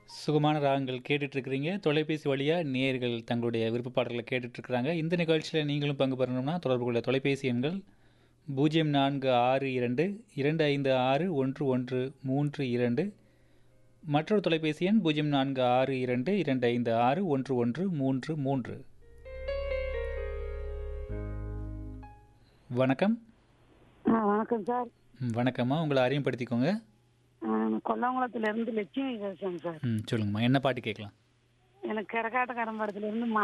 சுகமான ராகங்கள் கேட்டுட்ருக்கிறீங்க தொலைபேசி வழியாக நேயர்கள் தங்களுடைய விருப்ப பாடல்களை கேட்டுட்ருக்குறாங்க இந்த நிகழ்ச்சியில் நீங்களும் பங்கு பெறணும்னா தொடர்பு கொள்ள தொலைபேசி எண்கள் பூஜ்ஜியம் நான்கு ஆறு இரண்டு இரண்டு ஐந்து ஆறு ஒன்று ஒன்று மூன்று இரண்டு மற்றொரு தொலைபேசி எண் பூஜ்ஜியம் நான்கு ஆறு இரண்டு இரண்டு ஐந்து ஆறு ஒன்று ஒன்று மூன்று மூன்று வணக்கம் ஆ வணக்கம் சார் ம், வணக்கம்மா உங்களை அறிமுகப்படுத்திக்கோங்க கொல்லங்குளத்துல இருந்து லட்சுமி பேசுறேங்க சார் ம் சொல்லுங்கம்மா என்ன பாட்டு கேட்கலாம் எனக்கு கரகாட்ட கடம்படத்துல இருந்து